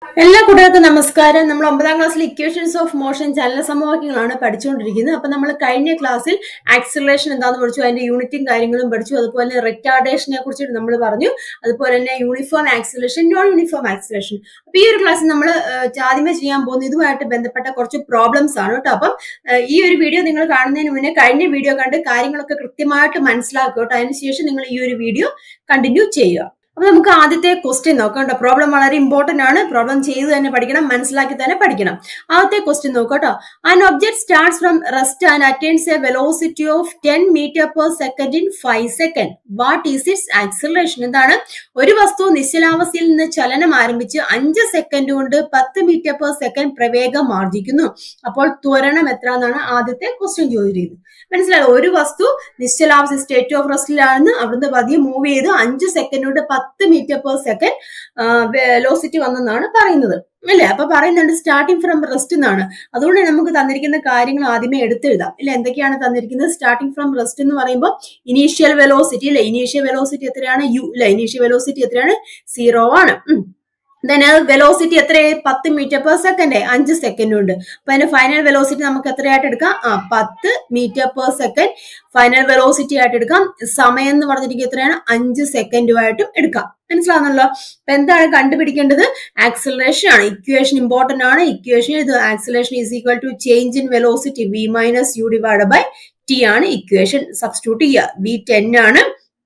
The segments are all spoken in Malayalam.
എല്ലാ കൂട്ടുകാർക്കും നമസ്കാരം നമ്മൾ ഒമ്പതാം ക്ലാസ്സിൽ ഇക്വേഷൻസ് ഓഫ് മോഷൻ ചലന സമവാക്യങ്ങളാണ് പഠിച്ചുകൊണ്ടിരിക്കുന്നത് അപ്പൊ നമ്മൾ കഴിഞ്ഞ ക്ലാസ്സിൽ ആക്സിലറേഷൻ എന്താണെന്ന് പഠിച്ചു അതിന്റെ യൂണിറ്റും കാര്യങ്ങളും പഠിച്ചു അതുപോലെ റിട്ടാർഡേഷനെ കുറിച്ചിട്ട് നമ്മൾ പറഞ്ഞു അതുപോലെ തന്നെ uniform acceleration non uniform acceleration അപ്പൊ ഈ ഒരു ക്ലാസ്സിൽ നമ്മൾ ആദ്യമേ ചെയ്യാൻ പോകുന്ന ഇതുമായിട്ട് ബന്ധപ്പെട്ട കുറച്ച് പ്രോബ്ലംസ് ആണ് കേട്ടോ അപ്പം ഏഹ്, ഈ ഒരു വീഡിയോ നിങ്ങൾ കാണുന്നതിന് മുന്നേ കഴിഞ്ഞ വീഡിയോ കണ്ട് കാര്യങ്ങളൊക്കെ കൃത്യമായിട്ട് മനസ്സിലാക്കുക കേട്ടോ അതിനുശേഷം നിങ്ങൾ ഈ ഒരു വീഡിയോ കണ്ടിന്യൂ ചെയ്യുക അപ്പൊ നമുക്ക് ആദ്യത്തെ ക്വസ്റ്റ്യൻ നോക്കാം കേട്ടോ പ്രോബ്ലം വളരെ ഇമ്പോർട്ടന്റ് ആണ് പ്രോബ്ലം ചെയ്ത് തന്നെ പഠിക്കണം മനസ്സിലാക്കി തന്നെ പഠിക്കണം ആദ്യത്തെ ക്വസ്റ്റ്യൻ നോക്കാം കേട്ടോ an object starts from rest and attains a velocity of ten metre per second in five second what is its acceleration എന്താണ് ഒരു വസ്തു നിശ്ചലാവസ്ഥയിൽ നിന്ന് ചലനം ആരംഭിച്ച് അഞ്ച് സെക്കൻഡ് കൊണ്ട് പത്ത് മീറ്റർ പെർ സെക്കൻഡ് പ്രവേഗം ആർജിക്കുന്നു അപ്പോൾ ത്വരണം എത്ര എന്നാണ് ആദ്യത്തെ ക്വസ്റ്റ്യൻ ചോദിച്ചിരിക്കുന്നത് മനസ്സിലായോ ഒരു വസ്തു നിശ്ചലാവസ്ഥ സ്റ്റേറ്റ് ഓഫ് റെസ്റ്റിലാണെന്ന് അവിടുന്ന് പതിയെ മൂവ് ചെയ്ത് അഞ്ച് സെക്കൻഡ് കൊണ്ട് പത്ത് മീറ്റർ പെർ സെക്കൻഡ് വെലോസിറ്റി വന്നെന്നാണ് പറയുന്നത് അല്ലേ അപ്പൊ പറയുന്നുണ്ട് സ്റ്റാർട്ടിങ് ഫ്രം റെസ്റ്റ് എന്നാണ് അതുകൊണ്ട് നമുക്ക് തന്നിരിക്കുന്ന കാര്യങ്ങൾ ആദ്യമേ എടുത്തെഴുതാം ഇല്ല എന്തൊക്കെയാണ് തന്നിരിക്കുന്നത് സ്റ്റാർട്ടിങ് ഫ്രം റെസ്റ്റ് എന്ന് പറയുമ്പോൾ ഇനീഷ്യൽ വെലോസിറ്റി അല്ലെ ഇനീഷ്യൽ വെലോസിറ്റി എത്രയാണ് യു അല്ലെ ഇനീഷ്യൽ വെലോസിറ്റി എത്രയാണ് സീറോ ആണ് ഉം. then വെലോസിറ്റി എത്ര പത്ത് മീറ്റർ പെർ സെക്കൻഡ് അഞ്ച് സെക്കൻഡ് ഉണ്ട് അപ്പൊ അതിന്റെ ഫൈനൽ വെലോസിറ്റി നമുക്ക് എത്രയായിട്ട് എടുക്കാം ആ പത്ത് metre per second final velocity ആയിട്ട് എടുക്കാം സമയം എന്ന് പറഞ്ഞിരിക്കുന്നത് എത്രയാണ് അഞ്ച് സെക്കൻഡുമായിട്ടും എടുക്കാം മനസ്സിലാവുന്നല്ലോ അപ്പൊ എന്താണ് കണ്ടുപിടിക്കേണ്ടത് ആക്സിലറേഷൻ ആണ് ഇക്വേഷൻ ഇമ്പോർട്ടന്റ് ആണ് ഇക്വേഷൻ ഇത് acceleration is equal to change in velocity v minus u divide by t ആണ് ഇക്വേഷൻ സബ്സ്റ്റിറ്റ്യൂട്ട് ചെയ്യുക വി ടെൻ ആണ്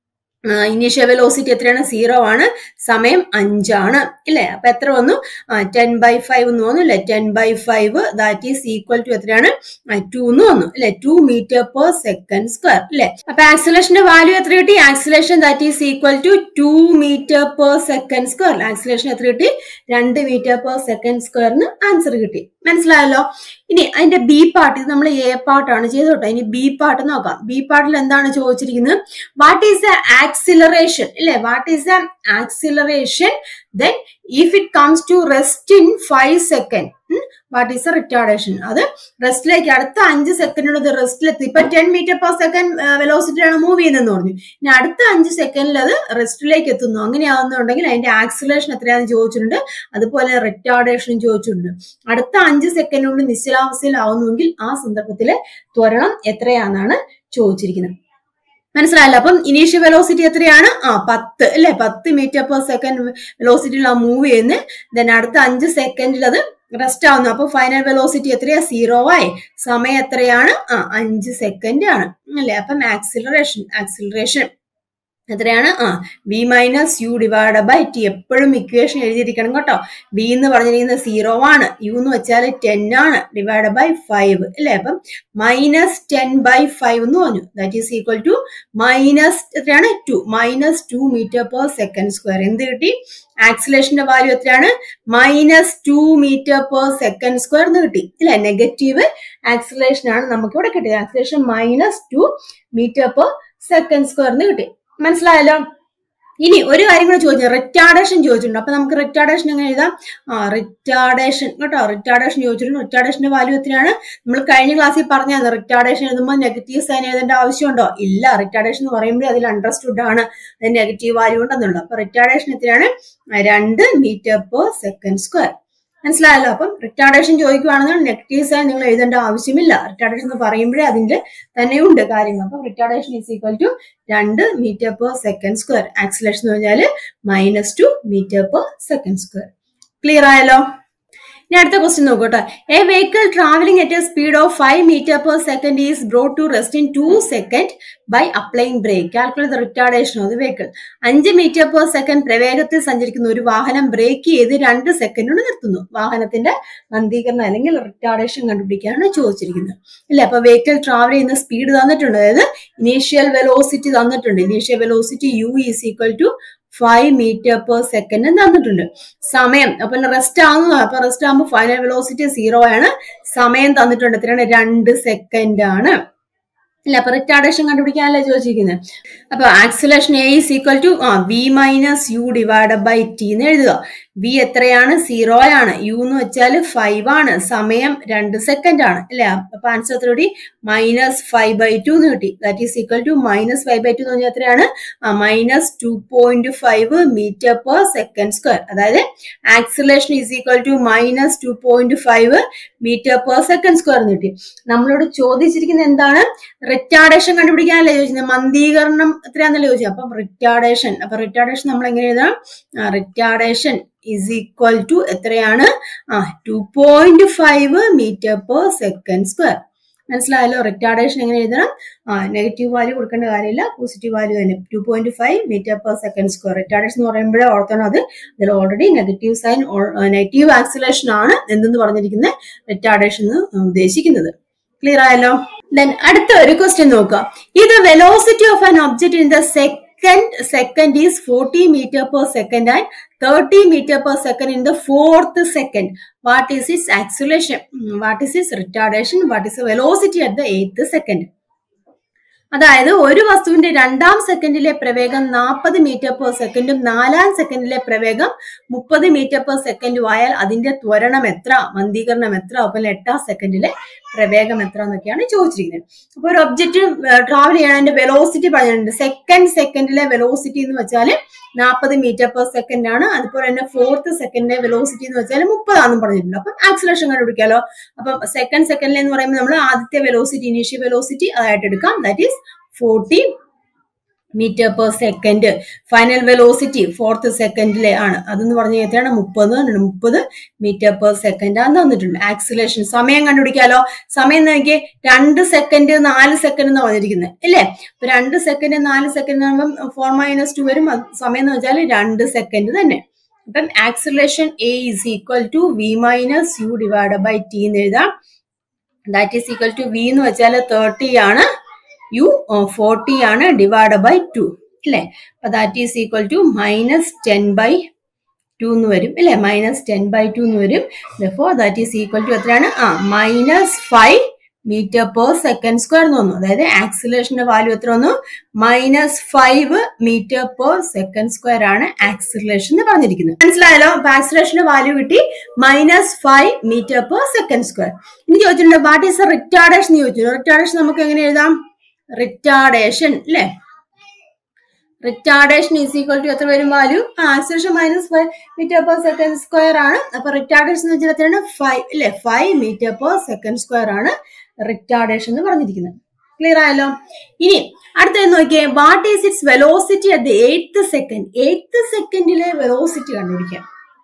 ഇനീഷ്യൽ വെലോസിറ്റി എത്രയാണ് സീറോ ആണ് സമയം അഞ്ചാണ് ഇല്ലേ അപ്പൊ എത്ര വന്നു ടെൻ ബൈ ഫൈവ് എന്ന് വന്നു അല്ലെ ten by five that is equal to എത്രയാണ് ടു എന്ന് വന്നു അല്ലെ two metre per second square അല്ലെ അപ്പൊ ആക്സിലേഷന്റെ വാല്യൂ എത്ര കിട്ടി acceleration that is equal to two metre per second square ആക്സിലേഷൻ എത്ര കിട്ടി രണ്ട് മീറ്റർ പെർ സെക്കൻഡ് സ്ക്വയറിന് ആൻസർ കിട്ടി മനസ്സിലായല്ലോ ഇനി അതിന്റെ ബി പാർട്ട് ഇത് നമ്മൾ എ പാർട്ടാണ് ചെയ്തത് കേട്ടോ ഇനി ബി പാർട്ട് നോക്കാം ബി പാർട്ടിൽ എന്താണ് ചോദിച്ചിരിക്കുന്നത് വാട്ട് ഈസ് ദ ആക്സിലറേഷൻ ഇല്ലേ what is the acceleration then if it comes to rest in five second what is the retardation അത് റെസ്റ്റിലേക്ക് അടുത്ത അഞ്ച് സെക്കൻഡിനത് റെസ്റ്റിലെത്തി ഇപ്പൊ ടെൻ മീറ്റർ പെർ സെക്കൻഡ് വെലോസിറ്റിയാണ് മൂവ് ചെയ്യുന്നതെന്ന് പറഞ്ഞു ഇനി അടുത്ത അഞ്ച് സെക്കൻഡിൽ അത് റെസ്റ്റിലേക്ക് എത്തുന്നു അങ്ങനെയാവുന്നുണ്ടെങ്കിൽ അതിന്റെ ആക്സിലേഷൻ എത്രയാണെന്ന് ചോദിച്ചിട്ടുണ്ട് അതുപോലെ റിട്ടാർഡേഷനും ചോദിച്ചിട്ടുണ്ട് അടുത്ത അഞ്ച് സെക്കൻഡിനുള്ളിൽ നിശ്ചലാവസ്ഥയിലാവുന്നുവെങ്കിൽ ആ സന്ദർഭത്തിലെ ത്വരണം എത്രയാണെന്നാണ് ചോദിച്ചിരിക്കുന്നത് മനസ്സിലായല്ലോ അപ്പം ഇനീഷ്യൽ വെലോസിറ്റി എത്രയാണ് ആ പത്ത് അല്ലെ പത്ത് മീറ്റർ പെർ സെക്കൻഡ് വെലോസിറ്റിയിലാണ് മൂവ് ചെയ്യുന്നത് ദെൻ അടുത്ത അഞ്ച് സെക്കൻഡിൽ അത് റെസ്റ്റ് ആവുന്നു അപ്പൊ ഫൈനൽ വെലോസിറ്റി എത്രയാ സീറോ ആയി സമയം എത്രയാണ് ആ അഞ്ച് സെക്കൻഡ് ആണ് അല്ലെ അപ്പം ആക്സിലറേഷൻ ആക്സിലറേഷൻ എത്രയാണ് ആ B minus u divide by t എപ്പോഴും ഇക്വേഷൻ എഴുതിയിരിക്കണം കേട്ടോ ബി എന്ന് പറഞ്ഞിരിക്കുന്നത് സീറോ ആണ് യു എന്ന് വെച്ചാൽ ടെൻ ആണ് ഡിവൈഡ് ബൈ ഫൈവ് അല്ലേ അപ്പം മൈനസ് ടെൻ ബൈ ഫൈവ് എന്ന് പറഞ്ഞു that is equal to minus എത്രയാണ് two minus two metre per second square എന്ത് കിട്ടി ആക്സിലേഷന്റെ വാല്യൂ എത്രയാണ് minus two metre per second square എന്ന് കിട്ടി ഇല്ലേ നെഗറ്റീവ് ആക്സിലേഷൻ ആണ് നമുക്ക് ഇവിടെ കിട്ടിയത് acceleration minus two metre per second square എന്ന് കിട്ടി മനസ്സിലായല്ലോ ഇനി ഒരു കാര്യം കൂടെ ചോദിച്ചു റിറ്റാർഡേഷൻ ചോദിച്ചിട്ടുണ്ട് അപ്പൊ നമുക്ക് റിറ്റാർഡേഷൻ എങ്ങനെ എഴുതാം ആ റിറ്റാർഡേഷൻ കേട്ടോ റിറ്റാർഡേഷൻ ചോദിച്ചിട്ടുണ്ട് റിറ്റാർഡേഷന്റെ വാല്യൂ എത്രയാണ് നമ്മൾ കഴിഞ്ഞ ക്ലാസ്സിൽ പറഞ്ഞാൽ റിറ്റാർഡേഷൻ എഴുതുമ്പോൾ നെഗറ്റീവ് സൈൻ എഴുതേണ്ട ആവശ്യമുണ്ടോ ഇല്ല റിറ്റാർഡേഷൻ എന്ന് പറയുമ്പോൾ അതിൽ അണ്ടർസ്റ്റുഡ് ആണ് അത് നെഗറ്റീവ് വാല്യൂ ഉണ്ടെന്നുള്ളത് അപ്പൊ റിറ്റാർഡേഷൻ എത്രയാണ് രണ്ട് മീറ്റർ പെർ സെക്കൻഡ് സ്ക്വയർ മനസ്സിലായല്ലോ അപ്പം റിട്ടാർഡേഷൻ ചോദിക്കുകയാണെങ്കിൽ നെഗറ്റീവ് സൈൻ നിങ്ങൾ എഴുതേണ്ട ആവശ്യമില്ല റിട്ടാർഡേഷൻ എന്ന് പറയുമ്പോഴേ അതിന്റെ തന്നെയുണ്ട് കാര്യങ്ങൾ അപ്പം റിട്ടാർഡേഷൻ ഈസ് ഈക്വൽ ടു രണ്ട് metre per second square acceleration എന്ന് പറഞ്ഞാൽ minus two metre per second square clear ആയല്ലോ ഇനി അടുത്ത ക്വസ്റ്റ്യൻ നോക്കട്ടെ a vehicle travelling at a speed of five metre per second is brought to rest in two second by applying brake calculate retardation of the vehicle അഞ്ച് മീറ്റർ പെർ സെക്കൻഡ് പ്രവേഗത്തിൽ സഞ്ചരിക്കുന്ന ഒരു വാഹനം ബ്രേക്ക് ചെയ്ത് രണ്ട് സെക്കൻഡ് കൊണ്ട് നിർത്തുന്നു വാഹനത്തിന്റെ മന്ദീകരണം അല്ലെങ്കിൽ റിട്ടാർഡേഷൻ കണ്ടുപിടിക്കാനാണ് ചോദിച്ചിരിക്കുന്നത് ഇല്ല അപ്പൊ വെഹിക്കിൾ ട്രാവൽ ചെയ്യുന്ന സ്പീഡ് തന്നിട്ടുണ്ട് അതായത് ഇനീഷ്യൽ വെലോസിറ്റി തന്നിട്ടുണ്ട് initial velocity u is equal to five metre per second തന്നിട്ടുണ്ട് സമയം അപ്പൊ റെസ്റ്റ് ആവുന്നു അപ്പൊ റെസ്റ്റ് ആകുമ്പോൾ ഫൈനൽ വെലോസിറ്റി സീറോ ആണ് സമയം തന്നിട്ടുണ്ട് എത്രയാണ് രണ്ട് സെക്കൻഡ് ആണ് ഇല്ല അപ്പൊ റിറ്റാർഡേഷൻ കണ്ടുപിടിക്കാനല്ലേ ചോദിച്ചിരിക്കുന്നത് അപ്പൊ acceleration a is equal to ആ v minus u divide by t എന്ന് എഴുതുക വി എത്രയാണ് സീറോ ആണ് യു എന്ന് വെച്ചാൽ ഫൈവ് ആണ് സമയം രണ്ട് സെക്കൻഡ് ആണ് അല്ലെ അപ്പൊ ആൻസർ എത്രയോടി മൈനസ് ഫൈവ് ബൈ ടു എന്ന് കിട്ടി that is equal to minus five by two എന്ന് പറഞ്ഞാൽ എത്രയാണ് minus two point five metre per second square അതായത് acceleration is equal to minus two point five metre per second square എന്ന് കിട്ടി നമ്മളോട് ചോദിച്ചിരിക്കുന്നത് എന്താണ് റിറ്റാർഡേഷൻ കണ്ടുപിടിക്കാനല്ലേ ചോദിച്ചത് മന്ദീകരണം എത്രയാണെന്നല്ലേ ചോദിച്ചത് അപ്പം റിറ്റാർഡേഷൻ അപ്പൊ റിറ്റാർഡേഷൻ നമ്മൾ എങ്ങനെ എഴുതാം റിറ്റാർഡേഷൻ ഇസ് ഈക്വൽ ടു എത്രയാണ് ആ two point five metre per second square മനസ്സിലായല്ലോ റിറ്റാർഡേഷൻ എങ്ങനെ എഴുതണം ആ നെഗറ്റീവ് വാല്യൂ കൊടുക്കേണ്ട കാര്യമില്ല പോസിറ്റീവ് വാല്യൂ തന്നെ two point five metre per second square retardation എന്ന് പറയുമ്പോഴേ ഓർത്തണം അത് ഇതിൽ already negative sign negative acceleration ആണ് എന്തെന്ന് പറഞ്ഞിരിക്കുന്നത് റിറ്റാർഡേഷൻ എന്ന് ഉദ്ദേശിക്കുന്നത് ക്ലിയർ ആയല്ലോ ദെൻ അടുത്ത ഒരു ക്വസ്റ്റ്യൻ നോക്കുക ഇത് velocity of an object in the second second is forty metre per second and thirty metre per second in the fourth second what is is acceleration what is is retardation what is velocity at the eighth second അതായത് ഒരു വസ്തുവിന്റെ രണ്ടാം സെക്കൻഡിലെ പ്രവേഗം നാൽപ്പത് മീറ്റർ പെർ സെക്കൻഡും നാലാം സെക്കൻഡിലെ പ്രവേഗം മുപ്പത് മീറ്റർ പെർ സെക്കൻഡും ആയാൽ അതിന്റെ ത്വരണം എത്ര മന്ദീകരണം എത്ര അതുപോലെ എട്ടാം സെക്കൻഡിലെ പ്രവേഗം എത്ര എന്നൊക്കെയാണ് ചോദിച്ചിരിക്കുന്നത് അപ്പൊ ഒരു ഒബ്ജക്റ്റ് ട്രാവൽ ചെയ്യാൻ അതിന്റെ വെലോസിറ്റി പറഞ്ഞിട്ടുണ്ട് സെക്കൻഡ് സെക്കൻഡിലെ വെലോസിറ്റി എന്ന് വെച്ചാൽ നാൽപ്പത് മീറ്റർ പെർ സെക്കൻഡ് ആണ് അതുപോലെ തന്നെ ഫോർത്ത് സെക്കൻഡിലെ വെലോസിറ്റി എന്ന് വെച്ചാൽ മുപ്പതാണെന്നും പറഞ്ഞിട്ടുണ്ട് അപ്പം ആക്സിലേഷൻ കണ്ടുപിടിക്കാലോ അപ്പം സെക്കൻഡ് സെക്കൻഡിൽ എന്ന് പറയുമ്പോൾ നമ്മൾ ആദ്യത്തെ വെലോസിറ്റി ഇനീഷ്യൽ വെലോസിറ്റി അതായിട്ട് എടുക്കാം that is forty metre per second final velocity fourth സെക്കൻഡിലെ ആണ് അതെന്ന് പറഞ്ഞാൽ എത്രയാണ് മുപ്പത് മുപ്പത് മീറ്റർ പെർ സെക്കൻഡ് ആണ് തന്നിട്ടുണ്ട് ആക്സിലേഷൻ സമയം കണ്ടുപിടിക്കാലോ സമയം നോക്കിയേ രണ്ട് സെക്കൻഡ് നാല് സെക്കൻഡ് എന്ന് പറഞ്ഞിരിക്കുന്നത് അല്ലേ അപ്പൊ രണ്ട് സെക്കൻഡ് നാല് സെക്കൻഡ് ആകുമ്പോൾ ഫോർ മൈനസ് ടു വരും സമയം എന്ന് വെച്ചാൽ രണ്ട് സെക്കൻഡ് തന്നെ അപ്പം acceleration a is equal to v minus u divide by t എന്ന് എഴുതാം that is equal to v എന്ന് വെച്ചാൽ തേർട്ടി ആണ് യു ഫോർട്ടി ആണ് ഡിവൈഡ് ബൈ ടു അല്ലേ അപ്പൊ that is equal to minus ten by two എന്ന് വരും അല്ലേ മൈനസ് ടെൻ ബൈ ടു എന്ന് വരും for that is equal to എത്രയാണ് ആ minus five metre per second square എന്ന് വന്നു അതായത് ആക്സിലേഷന്റെ വാല്യൂ എത്ര വന്നു minus five metre per second square ആണ് ആക്സിലേഷൻ എന്ന് പറഞ്ഞിരിക്കുന്നത് മനസ്സിലായല്ലോ അപ്പൊ ആക്സിലേഷന്റെ വാല്യൂ കിട്ടി minus five metre per second square ഇനി ചോദിച്ചിട്ടുണ്ട് വാട്ട് ഈസ് റിറ്റാർഡേഷൻ ചോദിച്ചു റിറ്റാർഡേഷൻ നമുക്ക് എങ്ങനെ എഴുതാം റിറ്റാർഡേഷൻ അല്ലേ റിറ്റാർഡേഷൻ ഈസ് ഈക്വൽ ടു എത്ര വരും value acceleration minus five metre per second square ആണ് അപ്പൊ റിറ്റാർഡേഷൻ എന്ന് വെച്ചാൽ എത്രയാണ് ഫൈവ് അല്ലെ five metre per second square ആണ് റിറ്റാർഡേഷൻ എന്ന് പറഞ്ഞിരിക്കുന്നത് ക്ലിയർ ആയല്ലോ ഇനി അടുത്തത് നോക്കിയേ what is its velocity at the eighth second eighth സെക്കൻഡിലെ വെലോസിറ്റി കണ്ടുപിടിക്കാം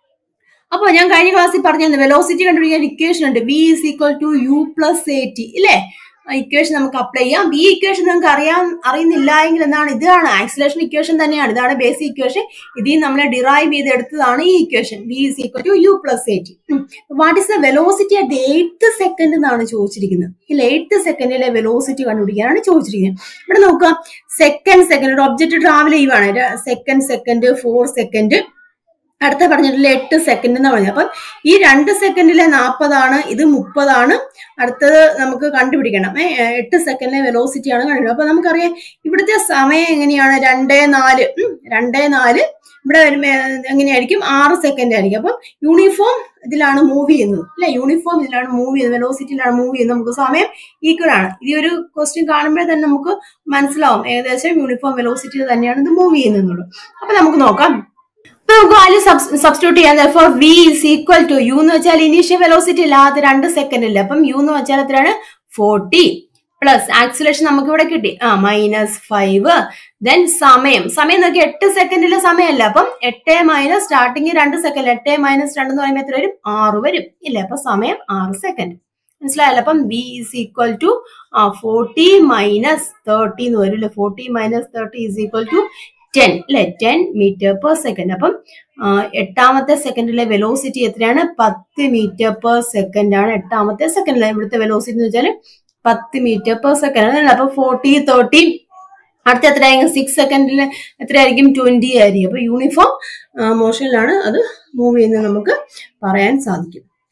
അപ്പൊ ഞാൻ കഴിഞ്ഞ ക്ലാസ്സിൽ പറഞ്ഞു വെലോസിറ്റി കണ്ടുപിടിക്കാൻ ഇക്വേഷൻ ഉണ്ട് v is equal to u plus a t ഇല്ലേ ഇക്വേഷൻ നമുക്ക് അപ്ലൈ ചെയ്യാം ഈ ഇക്വേഷൻ നിങ്ങൾക്ക് അറിയാൻ അറിയുന്നില്ല എങ്കിൽ എന്താണ് ഇതാണ് ആക്സിലേഷൻ ഇക്വേഷൻ തന്നെയാണ് ഇതാണ് ബേസിക് ഇക്വേഷൻ ഇതിൽ നമ്മൾ ഡിറൈവ് ചെയ്ത് എടുത്തതാണ് ഈ equation v is equal to u plus a t what is the velocity at eighth second എന്നാണ് ചോദിച്ചിരിക്കുന്നത് ഇല്ല എയ്ത്ത് സെക്കൻഡിലെ വെലോസിറ്റി കണ്ടുപിടിക്കാനാണ് ചോദിച്ചിരിക്കുന്നത് ഇവിടെ നോക്കുക സെക്കൻഡ് സെക്കൻഡ് ഒരു ഒബ്ജക്റ്റ് ട്രാവൽ ചെയ്യുവാണ് സെക്കൻഡ് സെക്കൻഡ് ഫോർ സെക്കൻഡ് അടുത്ത പറഞ്ഞിട്ടുള്ള എട്ട് സെക്കൻഡ് എന്ന് പറഞ്ഞു അപ്പം ഈ രണ്ട് സെക്കൻഡിലെ നാൽപ്പതാണ് ഇത് മുപ്പതാണ് അടുത്തത് നമുക്ക് കണ്ടുപിടിക്കണം എട്ട് സെക്കൻഡിലെ വെലോസിറ്റി ആണ് കണ്ടുപിടിക്കുന്നത് അപ്പൊ നമുക്കറിയാം ഇവിടുത്തെ സമയം എങ്ങനെയാണ് രണ്ടേ നാല് രണ്ടേ നാല് ഇവിടെ വരുമ്പോ എങ്ങനെയായിരിക്കും ആറ് സെക്കൻഡ് ആയിരിക്കും അപ്പം യൂണിഫോം ഇതിലാണ് മൂവ് ചെയ്യുന്നത് അല്ലെ യൂണിഫോം ഇതിലാണ് മൂവ് ചെയ്യുന്നത് വെലോസിറ്റിയിലാണ് മൂവ് ചെയ്യുന്നത് നമുക്ക് സമയം ഈക്വൽ ആണ് ഈ ഒരു ക്വസ്റ്റ്യൻ കാണുമ്പോഴേ തന്നെ നമുക്ക് മനസ്സിലാവും ഏകദേശം യൂണിഫോം വെലോസിറ്റി തന്നെയാണ് ഇത് മൂവ് ചെയ്യുന്നത് അപ്പൊ നമുക്ക് നോക്കാം നമുക്ക് വാല്യൂ സബ്സ്റ്റിറ്റ്യൂട്ട് ചെയ്യാൻ for v is equal to u എന്ന് വെച്ചാൽ ഇനീഷ്യൽ വെലോസിറ്റി ഇല്ല അത് രണ്ട് സെക്കൻഡ് ഇല്ല അപ്പം യു എന്ന് വെച്ചാൽ എത്രയാണ് ഫോർട്ടി പ്ലസ് ആക്സിലേഷൻ നമുക്ക് ഇവിടെ കിട്ടി ആ മൈനസ് ഫൈവ് ദെൻ സമയം സമയം നോക്കി എട്ട് സെക്കൻഡിലെ സമയമല്ല അപ്പം എട്ട് മൈനസ് സ്റ്റാർട്ടിങ് രണ്ട് സെക്കൻഡ് എട്ട് മൈനസ് രണ്ട് എന്ന് പറയുമ്പോൾ എത്ര വരും ആറ് വരും ഇല്ല അപ്പൊ സമയം ആറ് സെക്കൻഡ് മനസ്സിലായല്ലോ അപ്പം v is equal to forty minus thirty എന്ന് വരും അല്ലെ forty minus thirty is equal to ten അല്ലെ ടെൻ മീറ്റർ പെർ സെക്കൻഡ് അപ്പം എട്ടാമത്തെ സെക്കൻഡിലെ വെലോസിറ്റി എത്രയാണ് പത്ത് മീറ്റർ പെർ സെക്കൻഡ് ആണ് എട്ടാമത്തെ സെക്കൻഡിലെ ഇവിടുത്തെ വെലോസിറ്റി എന്ന് വെച്ചാൽ പത്ത് മീറ്റർ പെർ സെക്കൻഡ് ആണ് അപ്പൊ ഫോർട്ടി തേർട്ടി അടുത്ത എത്രയായിരിക്കും സിക്സ് സെക്കൻഡിൽ എത്രയായിരിക്കും ട്വന്റി ആയിരിക്കും അപ്പൊ യൂണിഫോം മോഷനിലാണ് അത് മൂവ് ചെയ്യുന്നത് നമുക്ക് പറയാൻ സാധിക്കും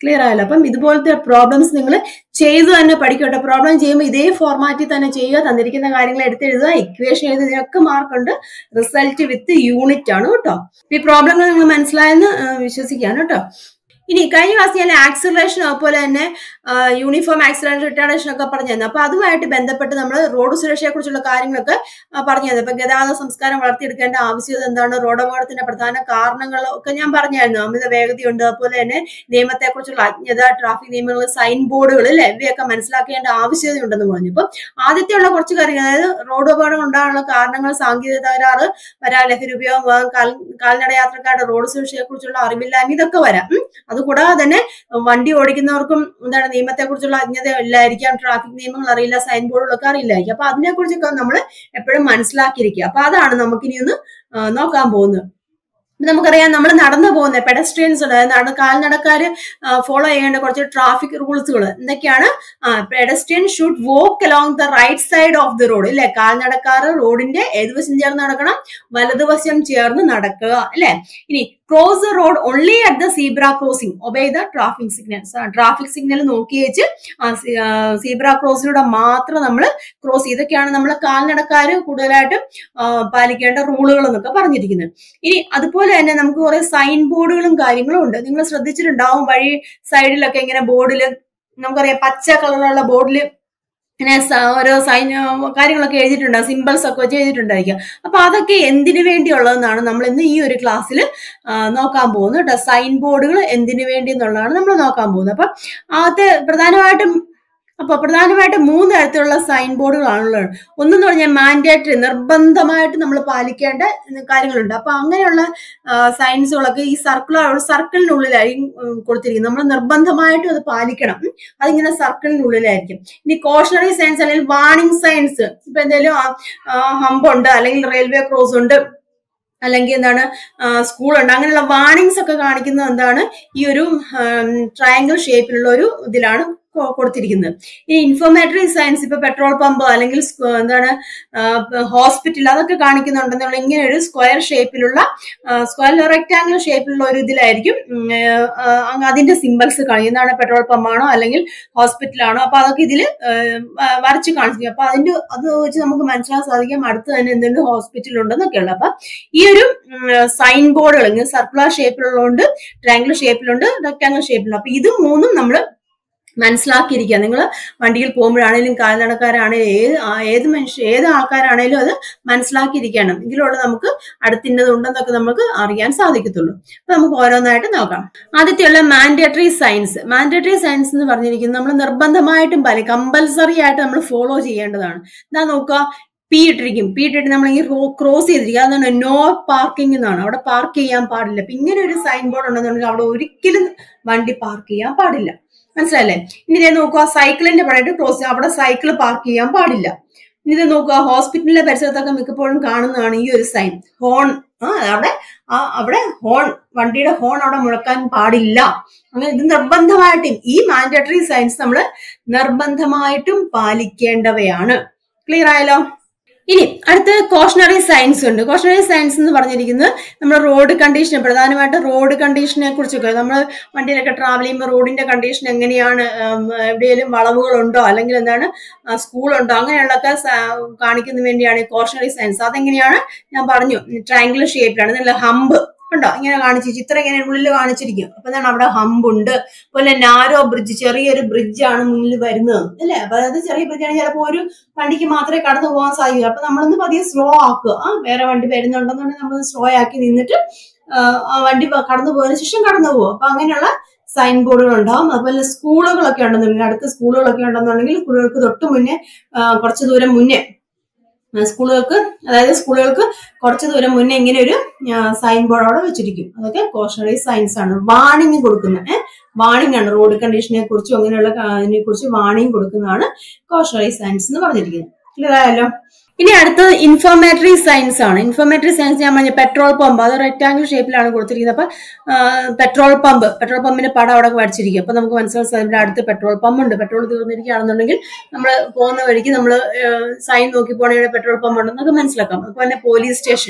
ക്ലിയർ ആയല്ലോ അപ്പം ഇതുപോലത്തെ പ്രോബ്ലംസ് നിങ്ങൾ ചെയ്തു തന്നെ പഠിക്കട്ടെ പ്രോബ്ലം ചെയ്യുമ്പോൾ ഇതേ ഫോർമാറ്റിൽ തന്നെ ചെയ്യുക തന്നിരിക്കുന്ന കാര്യങ്ങൾ എടുത്തെഴുതുക ഇക്വേഷൻ എഴുതുന്നതിനൊക്കെ മാർക്കുണ്ട് റിസൾട്ട് വിത്ത് യൂണിറ്റ് ആണ് കേട്ടോ ഈ പ്രോബ്ലങ്ങൾ നിങ്ങൾ മനസ്സിലായെന്ന് ആ, വിശ്വസിക്കുകയാണ് കേട്ടോ ഇനി കഴിഞ്ഞ ക്ലാസ് ഞാൻ ആക്സിലറേഷൻ അതുപോലെ തന്നെ യൂണിഫോം ആക്സിലറേഷൻ റിട്ടാർഡേഷൻ ഒക്കെ പറഞ്ഞു തന്നെ അപ്പൊ അതുമായിട്ട് ബന്ധപ്പെട്ട് നമ്മൾ റോഡ് സുരക്ഷയെ കുറിച്ചുള്ള കാര്യങ്ങളൊക്കെ ആ, പറഞ്ഞു തന്നെ ഇപ്പൊ ഗതാഗത സംസ്കാരം വളർത്തിയെടുക്കേണ്ട ആവശ്യകത എന്താണ് റോഡ് അപകടത്തിന്റെ പ്രധാന കാരണങ്ങൾ ഒക്കെ ഞാൻ പറഞ്ഞായിരുന്നു അമിത വേഗതയുണ്ട് അതുപോലെ തന്നെ നിയമത്തെക്കുറിച്ചുള്ള അജ്ഞത ട്രാഫിക് നിയമങ്ങൾ സൈൻ ബോർഡുകൾ അല്ലെ ഇവയൊക്കെ മനസ്സിലാക്കേണ്ട ആവശ്യകതയുണ്ടെന്ന് പറഞ്ഞു ഇപ്പം ആദ്യത്തെയുള്ള കുറച്ച് കാര്യങ്ങൾ അതായത് റോഡ് അപകടം ഉണ്ടാകാനുള്ള കാരണങ്ങൾ സാങ്കേതിക തകരാറ് വരാൻ ലഹരി ഉപയോഗം വാ- കാൽ- കാൽനട യാത്രക്കാരുടെ റോഡ് സുരക്ഷയെ കുറിച്ചുള്ള അറിവില്ലായ്മ ഇതൊക്കെ വരാം ഉം. അതുകൂടാതെ തന്നെ വണ്ടി ഓടിക്കുന്നവർക്കും എന്താണ് നിയമത്തെക്കുറിച്ചുള്ള അജ്ഞത ഇല്ലായിരിക്കാം ട്രാഫിക് നിയമങ്ങൾ അറിയില്ല സൈൻ ബോർഡുകളൊക്കെ അറിയില്ലായിരിക്കും അപ്പൊ അതിനെക്കുറിച്ചൊക്കെ നമ്മൾ എപ്പോഴും മനസ്സിലാക്കിയിരിക്കുക അപ്പൊ അതാണ് നമുക്കിനി ഒന്ന് ആ, നോക്കാൻ പോകുന്നത് ഇപ്പൊ നമുക്കറിയാം നമ്മൾ നടന്നു പോകുന്ന പെഡസ്ട്രിയൻസ് ഉണ്ട് അതായത് നട കാൽനടക്കാര് ഫോളോ ചെയ്യേണ്ട കുറച്ച് ട്രാഫിക് റൂൾസുകൾ എന്തൊക്കെയാണ് pedestrian should walk along the right side of the road ഇല്ലെ കാൽനടക്കാർ റോഡിന്റെ ഏതുവശം ചേർന്ന് നടക്കണം വലതുവശം ചേർന്ന് നടക്കുക അല്ലെ ഇനി cross the road only at the zebra crossing obey the traffic signal traffic signal നോക്കി വെച്ച് സീബ്ര ക്രോസിലൂടെ മാത്രം നമ്മൾ ക്രോസ് ഇതൊക്കെയാണ് നമ്മൾ കാൽനടക്കാര് കൂടുതലായിട്ടും ആ, പാലിക്കേണ്ട റൂളുകൾ എന്നൊക്കെ പറഞ്ഞിരിക്കുന്നത് ഇനി അതുപോലെ തന്നെ നമുക്ക് കുറെ സൈൻ ബോർഡുകളും കാര്യങ്ങളും ഉണ്ട് നിങ്ങൾ ശ്രദ്ധിച്ചിട്ടുണ്ടാവും വഴി സൈഡിലൊക്കെ ഇങ്ങനെ ബോർഡിൽ നമുക്കറിയാം പച്ച കളറുള്ള ബോർഡിൽ ഇങ്ങനെ സ- ഓരോ സൈൻ കാര്യങ്ങളൊക്കെ എഴുതിയിട്ടുണ്ടാകും സിമ്പിൾസ് ഒക്കെ വെച്ച് എഴുതിയിട്ടുണ്ടായിരിക്കും അപ്പൊ അതൊക്കെ എന്തിനു വേണ്ടിയുള്ളതെന്നാണ് നമ്മൾ ഇന്ന് ഈ ഒരു ക്ലാസ്സിൽ നോക്കാൻ പോകുന്നത് കേട്ടോ സൈൻ ബോർഡുകൾ എന്തിനു വേണ്ടി എന്നുള്ളതാണ് നമ്മൾ നോക്കാൻ പോകുന്നത് അപ്പൊ ആദ്യത്തെ പ്രധാനമായിട്ടും അപ്പൊ പ്രധാനമായിട്ടും മൂന്ന് തരത്തിലുള്ള സൈൻ ബോർഡുകളാണുള്ളത് ഒന്നെന്ന് പറഞ്ഞാൽ മാൻഡേറ്ററി നിർബന്ധമായിട്ട് നമ്മൾ പാലിക്കേണ്ട കാര്യങ്ങളുണ്ട് അപ്പൊ അങ്ങനെയുള്ള സയൻസുകളൊക്കെ ഈ സർക്കിൾ സർക്കിളിനുള്ളിലായി കൊടുത്തിരിക്കുന്നത് നമ്മൾ നിർബന്ധമായിട്ടും അത് പാലിക്കണം ഉം. അതിങ്ങനെ സർക്കിളിനുള്ളിലായിരിക്കും ഇനി കോഷണറി സയൻസ് അല്ലെങ്കിൽ വാണിംഗ് സയൻസ് ഇപ്പൊ എന്തെങ്കിലും ഹമ്പ് ഉണ്ട് അല്ലെങ്കിൽ റെയിൽവേ ക്രോസ് ഉണ്ട് അല്ലെങ്കിൽ എന്താണ് സ്കൂളുണ്ട് അങ്ങനെയുള്ള വാണിങ്സ് ഒക്കെ കാണിക്കുന്നത് എന്താണ് ഈ ഒരു ട്രയാങ്കിൾ ഷേപ്പിലുള്ള ഒരു ഇതിലാണ് കൊ- കൊടുത്തിരിക്കുന്നത് ഈ ഇൻഫോർമേറ്ററി സയൻസ് ഇപ്പൊ പെട്രോൾ പമ്പ് അല്ലെങ്കിൽ സ്ക്വ- എന്താണ് ഹോസ്പിറ്റൽ അതൊക്കെ കാണിക്കുന്നുണ്ടെന്നുള്ള ഇങ്ങനെ ഒരു സ്ക്വയർ ഷേപ്പിലുള്ള സ്ക്വയർ റെക്ടാംഗിൾ ഷേപ്പിലുള്ള ഒരു ഇതിലായിരിക്കും ഉം, ആ, ആ, അതിന്റെ സിമ്പിൾസ് കാണിക്കും എന്താണ് പെട്രോൾ പമ്പാണോ അല്ലെങ്കിൽ ഹോസ്പിറ്റലാണോ അപ്പൊ അതൊക്കെ ഇതിൽ വരച്ച് കാണിച്ചിരിക്കും അപ്പൊ അതിന്റെ അത് വെച്ച് നമുക്ക് മനസ്സിലാക്കാൻ സാധിക്കും അടുത്ത് തന്നെ എന്തെങ്കിലും ഹോസ്പിറ്റൽ ഉണ്ടെന്നൊക്കെയുള്ള അപ്പൊ ഈ ഒരു സൈൻ ബോർഡുകൾ ഇങ്ങനെ സർക്കുലർ ഷേപ്പിലുള്ളതുകൊണ്ട് ട്രയാങ്കിൾ ഷേപ്പിലുണ്ട് റെക്ടാങ്കിൾ ഷേപ്പിലുണ്ട് അപ്പൊ ഇത് മൂന്നും നമ്മൾ മനസ്സിലാക്കിയിരിക്കുക നിങ്ങൾ വണ്ടിയിൽ പോകുമ്പോഴാണേലും കാൽനടക്കാരാണേലും ഏത് ആ- ഏത് മനുഷ്യ ഏത് ആൾക്കാരാണേലും അത് മനസ്സിലാക്കിയിരിക്കണം എങ്കിലുള്ള നമുക്ക് അടുത്തിന്നത് ഉണ്ടെന്നൊക്കെ നമുക്ക് അറിയാൻ സാധിക്കത്തുള്ളൂ അപ്പൊ നമുക്ക് ഓരോന്നായിട്ട് നോക്കാം ആദ്യത്തെയുള്ള മാൻഡേറ്ററി സയൻസ് മാൻഡേറ്ററി സയൻസ് എന്ന് പറഞ്ഞിരിക്കുന്നത് നമ്മൾ നിർബന്ധമായിട്ടും പാലി കമ്പൽസറി ആയിട്ട് നമ്മൾ ഫോളോ ചെയ്യേണ്ടതാണ് എന്താ നോക്കുക പി ഇട്ടിരിക്കും പി ഇട്ടിട്ട് നമ്മൾ ഈ ക്രോസ് ചെയ്തിരിക്കുക അതാണ് നോ പാർക്കിംഗ് എന്നാണ് അവിടെ പാർക്ക് ചെയ്യാൻ പാടില്ല അപ്പൊ ഇങ്ങനെ ഒരു സൈൻ ബോർഡ് ഉണ്ടെന്നുണ്ടെങ്കിൽ അവിടെ ഒരിക്കലും വണ്ടി പാർക്ക് ചെയ്യാൻ പാടില്ല മനസ്സിലല്ലേ ഇനി ഇതേ നോക്കുക സൈക്കിളിന്റെ പണിയിട്ട് ക്രോസ് അവിടെ സൈക്കിൾ പാർക്ക് ചെയ്യാൻ പാടില്ല ഇനി ഇത് നോക്കുക ഹോസ്പിറ്റലിലെ പരിസരത്തൊക്കെ മിക്കപ്പോഴും കാണുന്നതാണ് ഈ ഒരു സൈൻ ഹോൺ ആ അവിടെ ആ അവിടെ ഹോൺ വണ്ടിയുടെ ഹോൺ അവിടെ മുഴക്കാൻ പാടില്ല അങ്ങനെ ഇത് നിർബന്ധമായിട്ടും ഈ മാൻഡേറ്ററി സയൻസ് നമ്മൾ നിർബന്ധമായിട്ടും പാലിക്കേണ്ടവയാണ് ക്ലിയർ ആയല്ലോ ഇനി അടുത്ത കോഷണറി സയൻസ് ഉണ്ട് കോഷണറി സയൻസ് എന്ന് പറഞ്ഞിരിക്കുന്നത് നമ്മൾ റോഡ് കണ്ടീഷൻ പ്രധാനമായിട്ട് റോഡ് കണ്ടീഷനെ കുറിച്ചൊക്കെ നമ്മൾ വണ്ടിയിലൊക്കെ ട്രാവൽ ചെയ്യുമ്പോൾ റോഡിന്റെ കണ്ടീഷൻ എങ്ങനെയാണ് ഉം, എവിടെയെങ്കിലും വളവുകളുണ്ടോ അല്ലെങ്കിൽ എന്താണ് ആ, സ്കൂളുണ്ടോ അങ്ങനെയുള്ളതൊക്കെ സ- കാണിക്കുന്നതിന് വേണ്ടിയാണ് ഈ കോഷണറി സയൻസ് അതെങ്ങനെയാണ് ഞാൻ പറഞ്ഞു ട്രയാങ്കിൾ ഷേപ്പിലാണ് നല്ല ഹമ്പ് ഉണ്ടോ ഇങ്ങനെ കാണിച്ച് ചിത്രം ഇങ്ങനെ ഉള്ളിൽ കാണിച്ചിരിക്കും അപ്പൊ എന്താണ് അവിടെ ഹമ്പ് ഉണ്ട് അതുപോലെ നാരോ ബ്രിഡ്ജ് ചെറിയൊരു ബ്രിഡ്ജാണ് മുന്നിൽ വരുന്നത് അല്ലേ അപ്പൊ അതായത് ചെറിയ ബ്രിഡ്ജാണ് ചിലപ്പോൾ ഒരു വണ്ടിക്ക് മാത്രമേ കടന്നു പോകാൻ സാധിക്കൂ അപ്പൊ നമ്മളൊന്ന് പതിയെ സ്ലോ ആക്കുക ആ വേറെ വണ്ടി വരുന്നുണ്ടെന്നുണ്ടെങ്കിൽ നമ്മൾ സ്ലോ ആക്കി നിന്നിട്ട് ആ, ആ വണ്ടി പ- കടന്നു പോയതിനു ശേഷം കടന്നു പോകും അപ്പൊ അങ്ങനെയുള്ള സൈൻ ബോർഡുകൾ ഉണ്ടാവും അതുപോലെ സ്കൂളുകളൊക്കെ ഉണ്ടെന്നുണ്ടെങ്കിൽ അടുത്ത സ്കൂളുകളൊക്കെ ഉണ്ടെന്നുണ്ടെങ്കിൽ സ്കൂളുകൾക്ക് തൊട്ട് മുന്നേ ആ, കുറച്ച് ദൂരം മുന്നേ ആ, സ്കൂളുകൾക്ക് അതായത് സ്കൂളുകൾക്ക് കുറച്ച് ദൂരം മുന്നേ ഇങ്ങനെ ഒരു സൈൻ ബോർഡ് അവിടെ വെച്ചിരിക്കും അതൊക്കെ കോഷണറി സയൻസ് ആണ് വാണിംഗ് കൊടുക്കുന്നത് ഏഹ് വാണിംഗ് ആണ് റോഡ് കണ്ടീഷനെ കുറിച്ചും അങ്ങനെയുള്ള അതിനെ കുറിച്ച് വാണിംഗ് കൊടുക്കുന്നതാണ് കോഷണറി സയൻസ് എന്ന് പറഞ്ഞിരിക്കുന്നത് ക്ലിയർ ആയല്ലോ ഇനി അടുത്തത് ഇൻഫോർമേറ്ററി സയൻസ് ആണ് ഇൻഫോർമേറ്ററി സയൻസ് ഞാൻ പറഞ്ഞ പെട്രോൾ പമ്പ് അത് റെക്ടാങ്കിൾ ഷേപ്പിലാണ് കൊടുത്തിരിക്കുന്നത് അപ്പൊ പെട്രോൾ പമ്പ് പെട്രോൾ പമ്പിന്റെ പടം അവിടെ വരച്ചിരിക്കും അപ്പൊ നമുക്ക് മനസ്സിലാക്കാൻ സാധിക്കും ഇവിടെ അടുത്ത് പെട്രോൾ പമ്പ് ഉണ്ട് പെട്രോൾ തീർന്നിരിക്കുകയാണെന്നുണ്ടെങ്കിൽ നമ്മൾ പോകുന്ന വഴിക്ക് നമ്മൾ സൈൻ നോക്കി പോകണമെങ്കിൽ പെട്രോൾ പമ്പ് ഉണ്ടെന്നൊക്കെ മനസ്സിലാക്കാം അതുപോലെ തന്നെ പോലീസ് സ്റ്റേഷൻ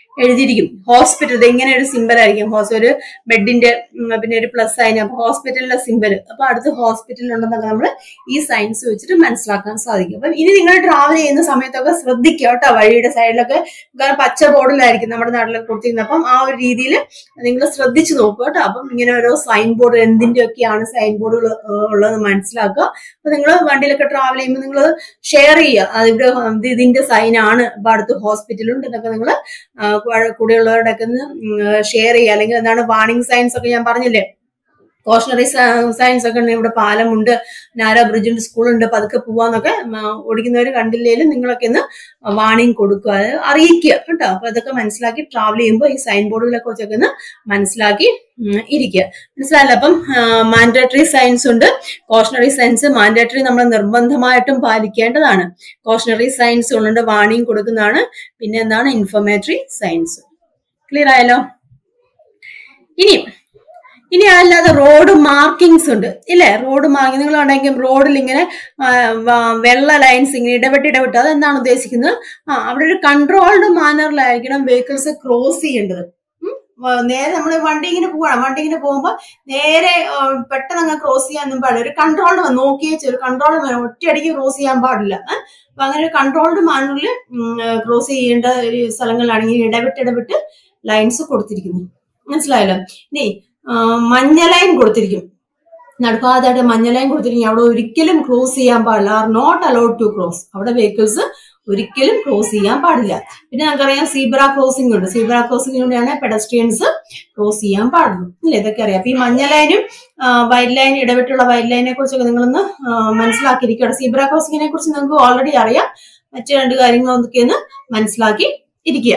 എഴുതിയിരിക്കും ഹോസ്പിറ്റൽ ഇങ്ങനെ ഒരു സിമ്പൽ ആയിരിക്കും ഹോസ് ഒരു ബെഡിന്റെ ഉം, പിന്നെ ഒരു പ്ലസ് സൈൻ അപ്പൊ ഹോസ്പിറ്റലിന്റെ സിമ്പൽ അപ്പൊ അടുത്ത് ഹോസ്പിറ്റൽ ഉണ്ടെന്നൊക്കെ നമ്മൾ ഈ സയൻസ് വെച്ചിട്ട് മനസ്സിലാക്കാൻ സാധിക്കും അപ്പം ഇനി നിങ്ങൾ ട്രാവൽ ചെയ്യുന്ന സമയത്തൊക്കെ ശ്രദ്ധിക്കുക കേട്ടോ വഴിയുടെ സൈഡിലൊക്കെ കാരണം പച്ച ബോർഡിലായിരിക്കും നമ്മുടെ നാട്ടിലൊക്കെ കൊടുത്തിരുന്നത് അപ്പം ആ ഒരു രീതിയിൽ നിങ്ങൾ ശ്രദ്ധിച്ചു നോക്കുക കേട്ടോ അപ്പം ഇങ്ങനെ ഓരോ സൈൻ ബോർഡ് എന്തിന്റെ ഒക്കെയാണ് സൈൻ ബോർഡുകൾ ഉള്ളത് മനസ്സിലാക്കുക അപ്പൊ നിങ്ങൾ വണ്ടിയിലൊക്കെ ട്രാവൽ ചെയ്യുമ്പോൾ നിങ്ങൾ ഷെയർ ചെയ്യുക അത് ഇവിടെ ഇത് ഇതിന്റെ സൈൻ ആണ് അപ്പൊ അടുത്ത് ഹോസ്പിറ്റലുണ്ട് എന്നൊക്കെ നിങ്ങൾ കൂടെയുള്ളവരുടെ ഒക്കെ ഒന്ന് ഷെയർ ചെയ്യുക അല്ലെങ്കിൽ എന്താണ് വാർണിംഗ് സൈൻസ് ഒക്കെ ഞാൻ പറഞ്ഞില്ലേ കോഷണറി സയൻസ് ഒക്കെ ഉണ്ട് ഇവിടെ പാലമുണ്ട് നാരോ ബ്രിഡ്ജുണ്ട് സ്കൂളുണ്ട് പതുക്കെ പോവാന്നൊക്കെ ഓടിക്കുന്നവർ കണ്ടില്ലേലും നിങ്ങളൊക്കെ ഒന്ന് വാണിംഗ് കൊടുക്കുക അത് അറിയിക്കുക കേട്ടോ അപ്പൊ അതൊക്കെ മനസ്സിലാക്കി ട്രാവൽ ചെയ്യുമ്പോൾ ഈ സൈൻ ബോർഡുകളെ കുറിച്ചൊക്കെ ഒന്ന് മനസ്സിലാക്കി ഉം, ഇരിക്കുക മനസ്സിലായല്ലോ അപ്പം മാൻഡേറ്ററി സയൻസ് ഉണ്ട് കോഷണറി സയൻസ് മാൻഡേറ്ററി നമ്മൾ നിർബന്ധമായിട്ടും പാലിക്കേണ്ടതാണ് കോഷണറി സയൻസ് ഉണ്ട് വാണിംഗ് കൊടുക്കുന്നതാണ് പിന്നെ എന്താണ് ഇൻഫർമേറ്ററി സയൻസ് ക്ലിയർ ആയല്ലോ ഇനി ഇനി അല്ലാതെ റോഡ് മാർക്കിങ്സ് ഉണ്ട് ഇല്ലേ റോഡ് മാർക്കിംഗ് നിങ്ങൾ ഉണ്ടെങ്കിൽ റോഡിൽ ഇങ്ങനെ ആ, വ- വെള്ള ലൈൻസ് ഇങ്ങനെ ഇടപെട്ട് ഇടപെട്ട് അതെന്താണ് ഉദ്ദേശിക്കുന്നത് ആ അവിടെ ഒരു കൺട്രോൾഡ് മാനറിലായിരിക്കണം വെഹിക്കിൾസ് ക്രോസ് ചെയ്യേണ്ടത് ഉം. വ- നേരെ നമ്മൾ വണ്ടി ഇങ്ങനെ പോവാണ് വണ്ടി ഇങ്ങനെ പോകുമ്പോൾ നേരെ ആ, പെട്ടെന്ന് അങ്ങ് ക്രോസ് ചെയ്യാനൊന്നും പാടില്ല ഒരു കൺട്രോൾഡ് നോക്കിയേ ഒരു കൺട്രോൾ ഒറ്റയടിക്ക് ക്രോസ് ചെയ്യാൻ പാടില്ല ഏ? അപ്പൊ അങ്ങനെ ഒരു കൺട്രോൾഡ് മാനറിൽ ക്രോസ് ചെയ്യേണ്ട ഒരു സ്ഥലങ്ങളിലാണെങ്കിൽ ഇടവിട്ട് ഇടവിട്ട് ലൈൻസ് കൊടുത്തിരിക്കുന്നു മനസ്സിലായല്ലോ ഇനി ആ, മഞ്ഞ ലൈൻ കൊടുത്തിരിക്കും നടുക്കാതായിട്ട് മഞ്ഞ ലൈൻ കൊടുത്തിരിക്കും അവിടെ ഒരിക്കലും ക്രോസ് ചെയ്യാൻ പാടില്ല are not allowed to cross അവിടെ വെഹിക്കിൾസ് ഒരിക്കലും ക്രോസ് ചെയ്യാൻ പാടില്ല പിന്നെ നമുക്കറിയാം സീബ്ര ക്രോസിംഗ് ഉണ്ട് സീബ്ര ക്രോസിംഗിലൂടെയാണ് പെഡസ്ട്രിയൻസ് ക്രോസ് ചെയ്യാൻ പാടുള്ളൂ അല്ലേ ഇതൊക്കെ അറിയാം അപ്പൊ ഈ മഞ്ഞ ലൈനും വൈറ്റ് ലൈൻ ഇടവിട്ടുള്ള വൈറ്റ് ലൈനെ കുറിച്ചൊക്കെ നിങ്ങളൊന്ന് ആ, മനസ്സിലാക്കിയിരിക്കുകയാണ് സീബ്ര ക്രോസിംഗിനെ കുറിച്ച് നിങ്ങൾക്ക് ഓൾറെഡി അറിയാം മറ്റു രണ്ട് കാര്യങ്ങൾ എന്തൊക്കെയെന്ന് മനസ്സിലാക്കി ഇരിക്കുക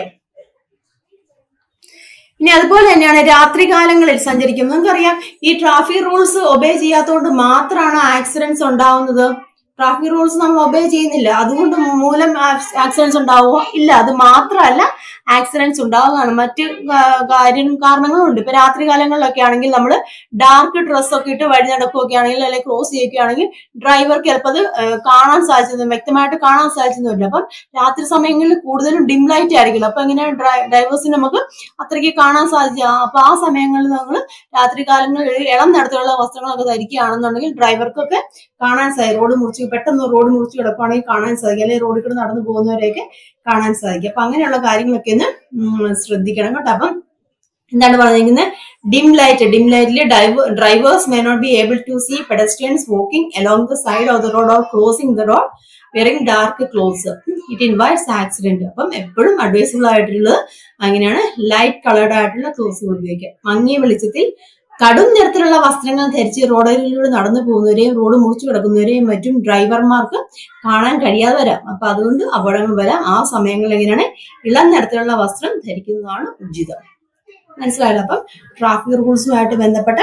ഇനി അതുപോലെ തന്നെയാണ് രാത്രി കാലങ്ങളിൽ സഞ്ചരിക്കുന്നത് നിങ്ങൾക്കറിയാം ഈ ട്രാഫിക് റൂൾസ് ഒബേ ചെയ്യാത്തതുകൊണ്ട് മാത്രമാണ് ആക്സിഡൻസ് ഉണ്ടാവുന്നത് ട്രാഫിക് റൂൾസ് നമ്മൾ ഒബേ ചെയ്യുന്നില്ല അതുകൊണ്ട് മൂലം ആക്സിഡൻസ് ഉണ്ടാവുമോ ഇല്ല അത് മാത്രമല്ല ആക്സിഡൻസ് ഉണ്ടാവുന്നതാണ് മറ്റ് കാ- കാര്യം കാരണങ്ങളും ഉണ്ട് ഇപ്പൊ രാത്രി കാലങ്ങളിലൊക്കെ ആണെങ്കിൽ നമ്മൾ ഡാർക്ക് ഡ്രസ്സൊക്കെ ഇട്ട് വഴി നടക്കുകയൊക്കെ ആണെങ്കിൽ അല്ലെങ്കിൽ ക്രോസ് ചെയ്യുകയാണെങ്കിൽ ഡ്രൈവർക്ക് ചിലപ്പോൾ അത് ഏഹ്, കാണാൻ സാധിച്ചത് വ്യക്തമായിട്ട് കാണാൻ സാധിച്ചെന്നില്ല അപ്പം രാത്രി സമയങ്ങളിൽ കൂടുതലും ഡിം ലൈറ്റ് ആയിരിക്കില്ല അപ്പൊ ഇങ്ങനെ ഡ്രൈവേഴ്സിന് നമുക്ക് അത്രയ്ക്ക് കാണാൻ സാധിച്ച അപ്പൊ ആ സമയങ്ങളിൽ നമ്മൾ രാത്രി കാലങ്ങളിൽ ഇളം നിറത്തിലുള്ള വസ്ത്രങ്ങളൊക്കെ ധരിക്കുകയാണെന്നുണ്ടെങ്കിൽ ഡ്രൈവർക്കൊക്കെ കാണാൻ സാധിക്കും റോഡ് മുറിച്ച് പെട്ടെന്ന് റോഡ് മുറിച്ച് കിടക്കുകയാണെങ്കിൽ കാണാൻ സാധിക്കും അല്ലെങ്കിൽ റോഡിൽ കൂടെ നടന്നു പോകുന്നവരെയൊക്കെ കാണാൻ സാധിക്കും അപ്പൊ അങ്ങനെയുള്ള കാര്യങ്ങളൊക്കെ ഒന്ന് ഉം, ശ്രദ്ധിക്കണം കേട്ടോ അപ്പം എന്താണ് പറഞ്ഞിരിക്കുന്നത് ഡിം ലൈറ്റ് ഡിം ലൈറ്റിൽ drivers may not be able to see pedestrians walking along the side of the road or crossing the road wearing dark clothes it invites accident അപ്പം എപ്പോഴും അഡ്വൈസബിൾ ആയിട്ടുള്ളത് അങ്ങനെയാണ് ലൈറ്റ് കളേർഡ് ആയിട്ടുള്ള ക്ലോത്ത്സുകൾ ഉപയോഗിക്കുക മങ്ങിയ വെളിച്ചത്തിൽ കടും നിറത്തിലുള്ള വസ്ത്രങ്ങൾ ധരിച്ച് റോഡരിലൂടെ നടന്നു പോകുന്നവരെയും റോഡ് മുറിച്ചു കിടക്കുന്നവരെയും മറ്റും ഡ്രൈവർമാർക്ക് കാണാൻ കഴിയാതെ വരാം അപ്പൊ അതുകൊണ്ട് അപകടങ്ങൾ വരാം ആ സമയങ്ങളിൽ എങ്ങനെയാണ് ഇളം നിറത്തിലുള്ള വസ്ത്രം ധരിക്കുന്നതാണ് ഉചിതം മനസ്സിലായല്ലോ അപ്പം ട്രാഫിക് റൂൾസുമായിട്ട് ബന്ധപ്പെട്ട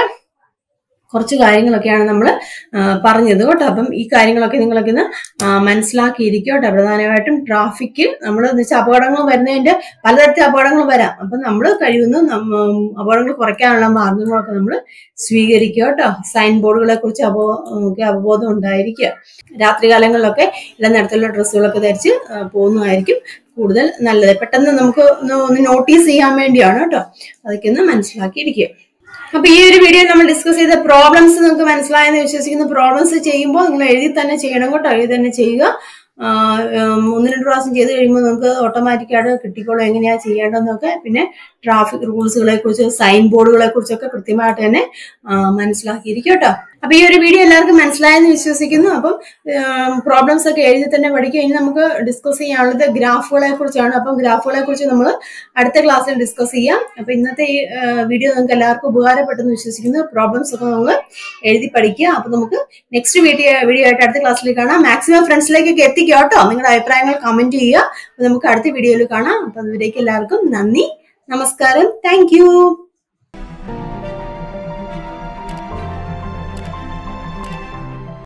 കുറച്ച് കാര്യങ്ങളൊക്കെയാണ് നമ്മൾ പറഞ്ഞത് കേട്ടോ അപ്പം ഈ കാര്യങ്ങളൊക്കെ നിങ്ങളൊക്കെ ഒന്ന് ആ, മനസ്സിലാക്കിയിരിക്കും കേട്ടോ പ്രധാനമായിട്ടും ട്രാഫിക്കിൽ നമ്മൾ എന്ന് വെച്ചാൽ അപകടങ്ങൾ വരുന്നതിന്റെ പലതരത്തിൽ അപകടങ്ങൾ വരാം അപ്പം നമ്മൾ കഴിയുന്ന നമ്മ- അപകടങ്ങൾ കുറയ്ക്കാനുള്ള മാർഗങ്ങളൊക്കെ നമ്മൾ സ്വീകരിക്കുക കേട്ടോ സൈൻ ബോർഡുകളെ കുറിച്ച് അബോ ഒക്കെ അവബോധം ഉണ്ടായിരിക്കുക രാത്രികാലങ്ങളിലൊക്കെ എല്ലാ നിറത്തിലുള്ള ഡ്രസ്സുകളൊക്കെ ധരിച്ച് ആ, പോകുന്നതായിരിക്കും കൂടുതൽ നല്ലത് പെട്ടെന്ന് നമുക്ക് ഒന്ന് ഒന്ന് നോട്ടീസ് ചെയ്യാൻ വേണ്ടിയാണ് കേട്ടോ അതൊക്കെ ഒന്ന് മനസ്സിലാക്കിയിരിക്കുക അപ്പൊ ഈ ഒരു വീഡിയോ നമ്മൾ ഡിസ്കസ് ചെയ്ത പ്രോബ്ലംസ് നിങ്ങൾക്ക് മനസ്സിലായെന്ന് വിശ്വസിക്കുന്ന പ്രോബ്ലംസ് ചെയ്യുമ്പോൾ നിങ്ങൾ എഴുതി തന്നെ ചെയ്യണം കേട്ടോ എഴുതി തന്നെ ചെയ്യുക ആ, ഉം, ഒന്ന് രണ്ട് പ്രാവശ്യം ചെയ്ത് കഴിയുമ്പോൾ നമുക്ക് ഓട്ടോമാറ്റിക്കായിട്ട് കിട്ടിക്കോളും എങ്ങനെയാ ചെയ്യേണ്ടതെന്നൊക്കെ പിന്നെ ട്രാഫിക് റൂൾസുകളെ കുറിച്ച് സൈൻ ബോർഡുകളെ കുറിച്ചൊക്കെ കൃത്യമായിട്ട് തന്നെ ആ, മനസ്സിലാക്കിയിരിക്കും കേട്ടോ അപ്പൊ ഈ ഒരു വീഡിയോ എല്ലാവർക്കും മനസ്സിലായെന്ന് വിശ്വസിക്കുന്നു അപ്പം പ്രോബ്ലംസ് ഒക്കെ എഴുതി തന്നെ പഠിക്കുക ഇനി നമുക്ക് ഡിസ്കസ് ചെയ്യാനുള്ളത് ഗ്രാഫുകളെ കുറിച്ചാണ് അപ്പം ഗ്രാഫുകളെ കുറിച്ച് നമ്മൾ അടുത്ത ക്ലാസ്സിൽ ഡിസ്കസ് ചെയ്യാം അപ്പൊ ഇന്നത്തെ ഈ വീഡിയോ നിങ്ങൾക്ക് എല്ലാവർക്കും ഉപകാരപ്പെട്ടെന്ന് വിശ്വസിക്കുന്നു പ്രോബ്ലംസ് ഒക്കെ നമ്മൾ എഴുതി പഠിക്കുക അപ്പൊ നമുക്ക് നെക്സ്റ്റ് വീഡിയോ വീഡിയോ ആയിട്ട് അടുത്ത ക്ലാസ്സിൽ കാണാം മാക്സിമം ഫ്രണ്ട്സിലേക്കൊക്കെ എത്തിക്കുക കേട്ടോ നിങ്ങളുടെ അഭിപ്രായങ്ങൾ കമന്റ് ചെയ്യുക അപ്പൊ നമുക്ക് അടുത്ത വീഡിയോയിൽ കാണാം അപ്പൊ അതുവരേക്ക് എല്ലാവർക്കും നന്ദി നമസ്കാരം താങ്ക്